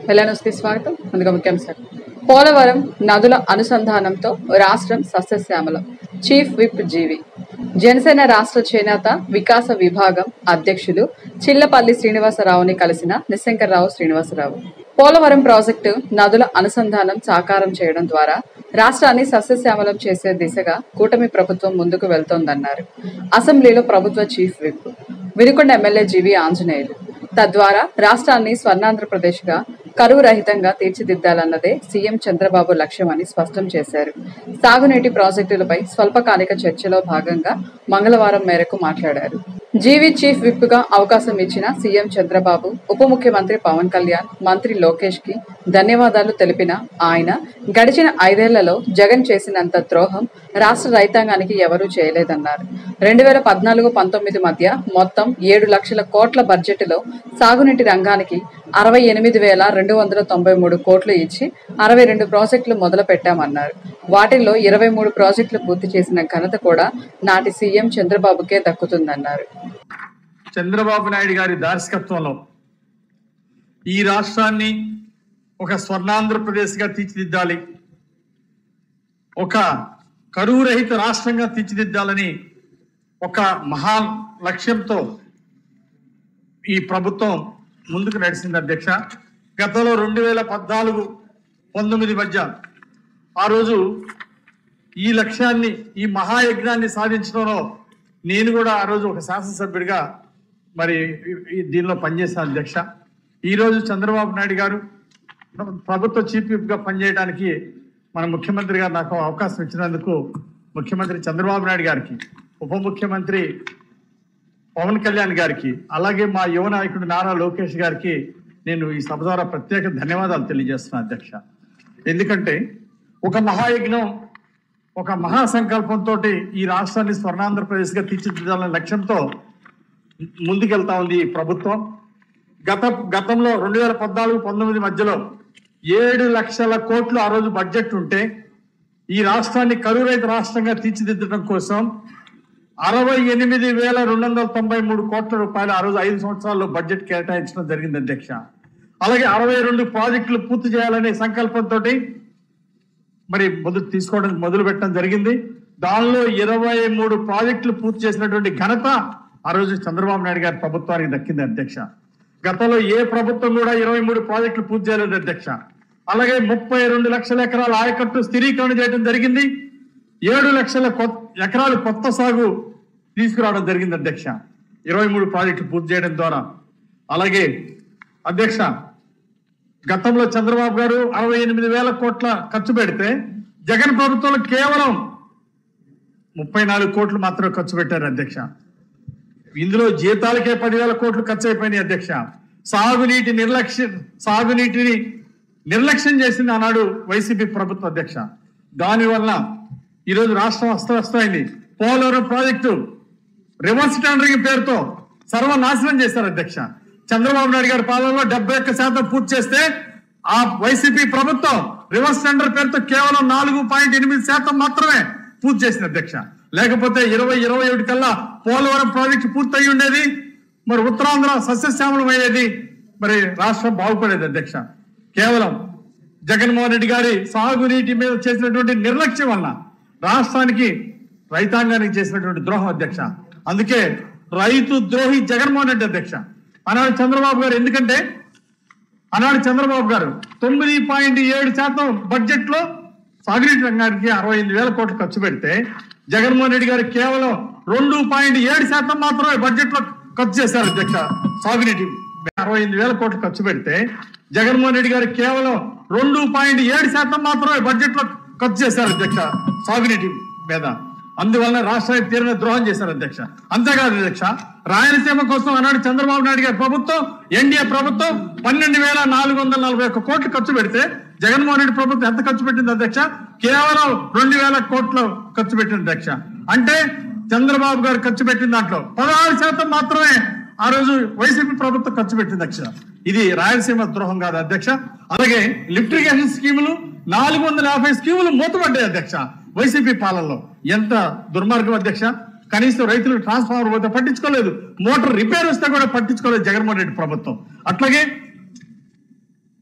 హెలనోస్కి స్వాగతం ముందుగా ముఖ్యాంశాలు పోలవరం నదుల అనుసంధానంతో రాష్ట్రం సస్యశ్యామలం చీఫ్ విప్ జీవి జనసేన రాష్ట్ర చేనేత వికాస విభాగం అధ్యక్షులు చిల్లపల్లి శ్రీనివాసరావుని కలిసిన నిశంకర్రావు శ్రీనివాసరావు పోలవరం ప్రాజెక్టు నదుల అనుసంధానం సాకారం చేయడం ద్వారా రాష్ట్రాన్ని సస్యశ్యామలం చేసే దిశగా కూటమి ప్రభుత్వం ముందుకు వెళ్తోందన్నారు అసెంబ్లీలో ప్రభుత్వ chief whip Vinukonda MLA GV Anjaneyulu తద్వారా రాష్ట్రాన్ని స్వర్ణాంధ్రప్రదేశ్గా కరువు రహితంగా తీర్చిదిద్దాలన్నదే సీఎం చంద్రబాబు లక్ష్యమని స్పష్టం చేశారు సాగునీటి ప్రాజెక్టులపై స్వల్పకాలిక చర్చలో భాగంగా మంగళవారం మేరకు మాట్లాడారు జీవీ చీఫ్ విప్ గా అవకాశం ఇచ్చిన సీఎం చంద్రబాబు ఉప ముఖ్యమంత్రి పవన్ కళ్యాణ్ మంత్రి లోకేష్ కి ధన్యవాదాలు తెలిపిన ఆయన గడిచిన ఐదేళ్లలో జగన్ చేసినంత ద్రోహం రాష్ట్ర రైతాంగానికి ఎవరూ చేయలేదన్నారు రెండు వేల పద్నాలుగు పంతొమ్మిది మధ్య మొత్తం ఏడు లక్షల కోట్ల బడ్జెట్లో సాగునీటి రంగానికి అరవై ఎనిమిది వేల రెండు వందల తొంభై మూడు కోట్లు ఇచ్చి అరవై రెండు ప్రాజెక్టులు మొదలు పెట్టామన్నారు వాటిల్లో ఇరవై మూడు ప్రాజెక్టులు పూర్తి చేసిన ఘనత కూడా నాటి సీఎం చంద్రబాబుకే దక్కుతుందన్నారు చంద్రబాబు నాయుడు గారి దర్శకత్వంలో ఈ రాష్ట్రాన్ని ఒక స్వర్ణాంధ్రప్రదేశ్గా తీర్చిదిద్దాలి ఒక కరువు రహిత రాష్ట్రంగా తీర్చిదిద్దాలని ఒక మహా లక్ష్యంతో ఈ ప్రభుత్వం ముందుకు నడిచింది అధ్యక్ష గతంలో రెండు వేల పద్నాలుగు పంతొమ్మిది మధ్య ఆ రోజు ఈ లక్ష్యాన్ని ఈ మహాయజ్ఞాన్ని సాధించడంలో నేను కూడా ఆ రోజు ఒక శాసనసభ్యుడిగా మరి ఈ- ఈ దీనిలో పనిచేశాను అధ్యక్ష ఈరోజు చంద్రబాబు నాయుడు గారు ప్ర- ప్రభుత్వ చీఫ్ విప్ గా పనిచేయడానికి మన ముఖ్యమంత్రి గారు నాకు అవకాశం ఇచ్చినందుకు ముఖ్యమంత్రి చంద్రబాబు నాయుడు గారికి ఉప ముఖ్యమంత్రి పవన్ కళ్యాణ్ గారికి అలాగే మా యువ నాయకుడు నారా లోకేష్ గారికి నేను ఈ సభ ద్వారా ప్రత్యేక ధన్యవాదాలు తెలియజేస్తున్నాను అధ్యక్ష ఎందుకంటే ఒక మహాయజ్ఞం ఒక మహా సంకల్పంతో ఈ రాష్ట్రాన్ని స్వర్ణాంధ్రప్రదేశ్గా తీర్చిదిద్దాలనే లక్ష్యంతో ముందుకెళ్తా ఉంది ఈ ప్రభుత్వం గత గతంలో రెండు వేల పద్నాలుగు పంతొమ్మిది మధ్యలో ఏడు లక్షల కోట్లు ఆ రోజు బడ్జెట్ ఉంటే ఈ రాష్ట్రాన్ని కరువు రైతు రాష్ట్రంగా తీర్చిదిద్దడం కోసం అరవై ఎనిమిది వేల రెండు వందల తొంభై మూడు కోట్ల రూపాయలు ఆ రోజు ఐదు సంవత్సరాల్లో బడ్జెట్ కేటాయించడం జరిగింది అధ్యక్ష అలాగే అరవై రెండు ప్రాజెక్టులు పూర్తి చేయాలనే సంకల్పంతో మరి మొదలు తీసుకోవడం మొదలు పెట్టడం జరిగింది దానిలో ఇరవై మూడు ప్రాజెక్టులు పూర్తి చేసినటువంటి ఘనత ఆ రోజు చంద్రబాబు నాయుడు గారి ప్రభుత్వానికి దక్కింది అధ్యక్ష గతంలో ఏ ప్రభుత్వం కూడా ఇరవై మూడు ప్రాజెక్టులు పూర్తి చేయలేదు అధ్యక్ష అలాగే ముప్పై రెండు లక్షల ఎకరాల ఆయకట్టు స్థిరీకరణ చేయడం జరిగింది ఏడు లక్షల కొత్త ఎకరాలు కొత్త సాగు తీసుకురావడం జరిగింది అధ్యక్ష ఇరవై మూడు ప్రాజెక్టులు పూర్తి చేయడం ద్వారా అలాగే అధ్యక్ష గతంలో చంద్రబాబు గారు అరవై ఎనిమిది వేల కోట్ల ఖర్చు పెడితే జగన్ ప్రభుత్వంలో కేవలం ముప్పై నాలుగు కోట్లు మాత్రమే ఖర్చు పెట్టారు అధ్యక్ష ఇందులో జీతాలకే పదివేల కోట్లు ఖర్చు అయిపోయినాయి అధ్యక్ష సాగునీటి నిర్లక్ష్యం సాగునీటిని నిర్లక్ష్యం చేసింది ఆనాడు వైసీపీ ప్రభుత్వ అధ్యక్ష దానివల్ల ఈరోజు రాష్ట్రం అస్తవ్యస్తమైంది పోలవరం ప్రాజెక్టు రివర్స్ టెండరింగ్ పేరుతో సర్వనాశనం చేశారు అధ్యక్ష చంద్రబాబు నాయుడు గారి పాలనలో డెబ్బై ఒక్క శాతం పూర్తి చేస్తే ఆ వైసీపీ ప్రభుత్వం రివర్స్ టెండర్ పేరుతో కేవలం నాలుగు పాయింట్ ఎనిమిది శాతం మాత్రమే పూర్తి చేసింది అధ్యక్ష లేకపోతే ఇరవై ఇరవై ఒకటి కల్లా పోలవరం ప్రాజెక్టు పూర్తి అయి ఉండేది మరి ఉత్తరాంధ్ర సస్యశ్యామలం అయ్యేది మరి రాష్ట్రం బాగుపడేది అధ్యక్ష కేవలం జగన్మోహన్ రెడ్డి గారి సాగునీటి మీద చేసినటువంటి నిర్లక్ష్యం వల్ల రాష్ట్రానికి రైతాంగానికి చేసినటువంటి ద్రోహం అధ్యక్ష అందుకే రైతు ద్రోహి జగన్మోహన్ రెడ్డి అధ్యక్ష ఆనాడు చంద్రబాబు గారు ఎందుకంటే ఆనాడు చంద్రబాబు గారు తొమ్మిది పాయింట్ ఏడు శాతం బడ్జెట్ లో సాగునీటి రంగానికి అరవై ఎనిమిది వేల కోట్లు ఖర్చు పెడితే జగన్మోహన్ రెడ్డి గారు కేవలం రెండు పాయింట్ ఏడు శాతం మాత్రమే బడ్జెట్ లో ఖర్చు చేశారు అధ్యక్ష సాగునీటి అరవై ఎనిమిది వేల కోట్లు ఖర్చు పెడితే జగన్మోహన్ రెడ్డి గారు కేవలం రెండు పాయింట్ ఏడు శాతం మాత్రమే బడ్జెట్ లో ఖర్చు చేశారు అధ్యక్ష సాగునీటి మీద అందువల్ల రాష్ట్రానికి తీరని ద్రోహం చేశారు అధ్యక్ష అంతేకాదు అధ్యక్ష రాయలసీమ కోసం ఆనాడు చంద్రబాబు నాయుడు గారి ప్రభుత్వం ఎన్డీఏ ప్రభుత్వం పన్నెండు వేల నాలుగు వందల నలభై ఒక్క కోట్లు ఖర్చు పెడితే జగన్మోహన్ రెడ్డి ప్రభుత్వం ఎంత ఖర్చు పెట్టింది అధ్యక్ష కేవలం రెండు వేల కోట్లు ఖర్చు పెట్టింది అధ్యక్ష అంటే చంద్రబాబు గారు ఖర్చు పెట్టిన దాంట్లో పదహారు శాతం మాత్రమే ఆ రోజు వైసీపీ ప్రభుత్వం ఖర్చు పెట్టింది అధ్యక్ష ఇది రాయలసీమ ద్రోహం కాదు అధ్యక్ష అలాగే లిఫ్ట్ ఇరిగేషన్ స్కీములు నాలుగు వందల యాభై స్కీములు మూతపడ్డాయి అధ్యక్ష వైసీపీ పాలనలో ఎంత దుర్మార్గం అధ్యక్ష కనీసం రైతులకు ట్రాన్స్ఫార్మర్ పోతే పట్టించుకోలేదు మోటార్ రిపేర్ వస్తే కూడా పట్టించుకోలేదు జగన్మోహన్ రెడ్డి ప్రభుత్వం అట్లాగే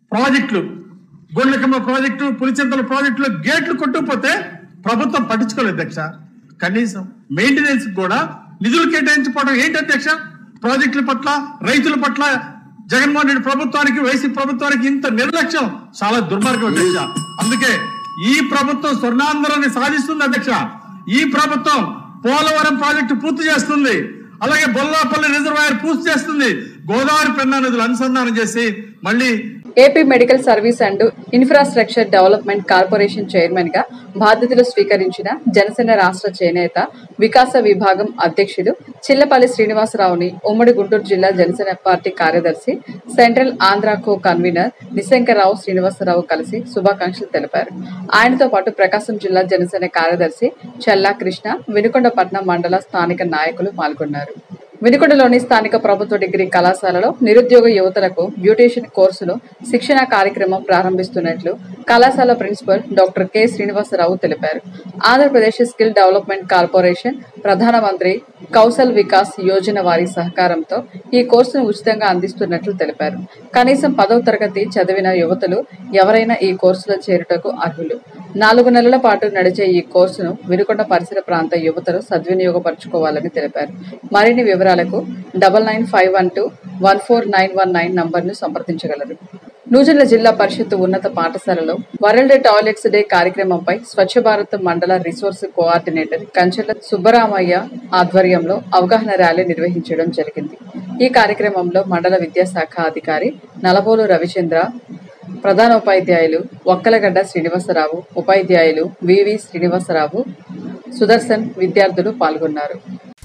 ప్రాజెక్టులు గొండ్లకమ్మ ప్రాజెక్టు పులిచింతల ప్రాజెక్టులో గేట్లు కొట్టుకుపోతే ప్రభుత్వం పట్టించుకోలేదు అధ్యక్ష కనీసం మెయింటెనెన్స్ కూడా నిధులు కేటాయించుకోవడం ఏంటి అధ్యక్ష ప్రాజెక్టుల పట్ల రైతుల పట్ల జగన్మోహన్ రెడ్డి ప్రభుత్వానికి వైసీపీ ప్రభుత్వానికి ఇంత నిర్లక్ష్యం చాలా దుర్మార్గం అధ్యక్ష అందుకే ఈ ప్రభుత్వం స్వర్ణాంధ్రాన్ని సాధిస్తుంది అధ్యక్ష ఈ ప్రభుత్వం పోలవరం ప్రాజెక్టు పూర్తి చేస్తుంది అలాగే బొల్లాపల్లి రిజర్వాయర్ పూర్తి చేస్తుంది గోదావరి పెన్నా నదులు అనుసంధానం చేసి మళ్ళీ AP medical service and infrastructure development corporation chairman గా బాధ్యతలు స్వీకరించిన జనసేన రాష్ట్ర చేనేత వికాస విభాగం అధ్యక్షులు చిల్లపల్లి శ్రీనివాసరావుని ఉమ్మడి గుంటూరు జిల్లా జనసేన పార్టీ కార్యదర్శి central Andhra co convener Nishankararao Srinivasarao కలిసి శుభాకాంక్షలు తెలిపారు ఆయనతో పాటు ప్రకాశం జిల్లా జనసేన కార్యదర్శి చల్లా కృష్ణ వినుకొండపట్నం మండల స్థానిక నాయకులు పాల్గొన్నారు వినుకొండలోని స్థానిక ప్రభుత్వ డిగ్రీ కళాశాలలో నిరుద్యోగ యువతలకు బ్యూటీషియన్ కోర్సులో శిక్షణ కార్యక్రమం ప్రారంభిస్తున్నట్లు కళాశాల ప్రిన్సిపల్ డాక్టర్ కె శ్రీనివాసరావు తెలిపారు ఆంధ్రప్రదేశ్ స్కిల్ డెవలప్మెంట్ కార్పొరేషన్ ప్రధానమంత్రి కౌశల్ వికాస్ యోజన వారి సహకారంతో ఈ కోర్సును ఉచితంగా అందిస్తున్నట్లు తెలిపారు కనీసం పదవ తరగతి చదివిన యువతులు ఎవరైనా ఈ కోర్సులో చేరుటకు అర్హులు నాలుగు నెలల పాటు నడిచే ఈ కోర్సును వినుకొండ పరిసర ప్రాంత యువతలు సద్వినియోగపరచుకోవాలని తెలిపారు మరిన్ని వివరాలకు double nine five one two one four nine one nine నంబర్ను సంప్రదించగలరు నూజిల్ల జిల్లా పరిషత్ ఉన్నత పాఠశాలలో వరల్డ్ టాయిలెట్స్ డే కార్యక్రమంపై స్వచ్ఛ భారత్ మండల రిసోర్స్ కోఆర్డినేటర్ కంచెల సుబ్బరామయ్య ఆధ్వర్యంలో అవగాహన ర్యాలీ నిర్వహించడం జరిగింది ఈ కార్యక్రమంలో మండల విద్యాశాఖ అధికారి నలబోలు రవిచంద్ర ప్రధాన ఉపాధ్యాయులు ఒక్కలగడ్డ శ్రీనివాసరావు ఉపాధ్యాయులు వివి శ్రీనివాసరావు సుదర్శన్ విద్యార్థులు పాల్గొన్నారు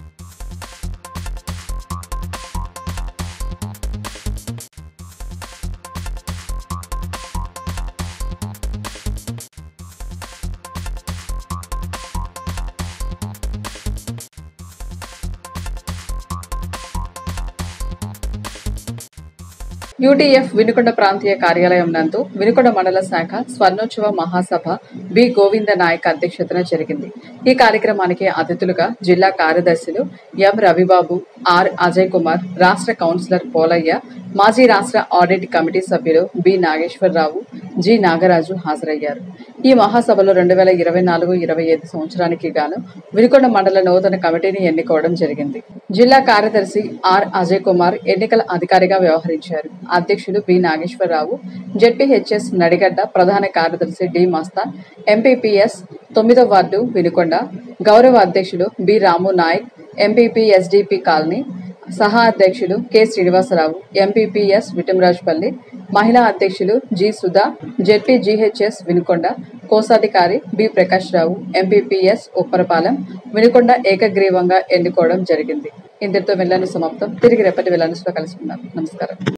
యూటీఎఫ్ వినుకొండ ప్రాంతీయ కార్యాలయం నందు వినుకొండ మండల శాఖ స్వర్ణోత్సవ మహాసభ బి గోవింద నాయక్ అధ్యక్షతన జరిగింది ఈ కార్యక్రమానికి అతిథులుగా జిల్లా కార్యదర్శులు ఎం రవిబాబు ఆర్ అజయ్ కుమార్ రాష్ట్ర కౌన్సిలర్ పోలయ్య మాజీ రాష్ట్ర ఆడిట్ కమిటీ సభ్యులు బి నాగేశ్వరరావు జి నాగరాజు హాజరయ్యారు ఈ మహాసభలో రెండు వేల ఇరవై నాలుగు ఇరవై ఐదు సంవత్సరానికి గాను వినుకొండ మండల నూతన కమిటీని ఎన్నుకోవడం జరిగింది జిల్లా కార్యదర్శి ఆర్ అజయ్ కుమార్ ఎన్నికల అధికారిగా వ్యవహరించారు అధ్యక్షులు బి నాగేశ్వరరావు జెడ్పీహెచ్ఎస్ నడిగడ్డ ప్రధాన కార్యదర్శి డి మస్తాన్ ఎంపీపీఎస్ తొమ్మిదో వార్డు వినుకొండ గౌరవ అధ్యక్షులు B Ramu Nayak MPP SDP colony సహా అధ్యక్షులు కె శ్రీనివాసరావు ఎంపీపీఎస్ విటమరాజుపల్లి మహిళా అధ్యక్షులు G Sudha ZP GHS Vinukonda కోశాధికారి బి ప్రకాష్ రావు ఎంపీపీఎస్ ఉప్పరపాలెం వినుకొండ ఏకగ్రీవంగా ఎన్నుకోవడం జరిగింది ఇంతటితో వెళ్ళని సమాప్తం తిరిగి రేపటి వెళ్ళనిలో కలుసుకుందాం నమస్కారం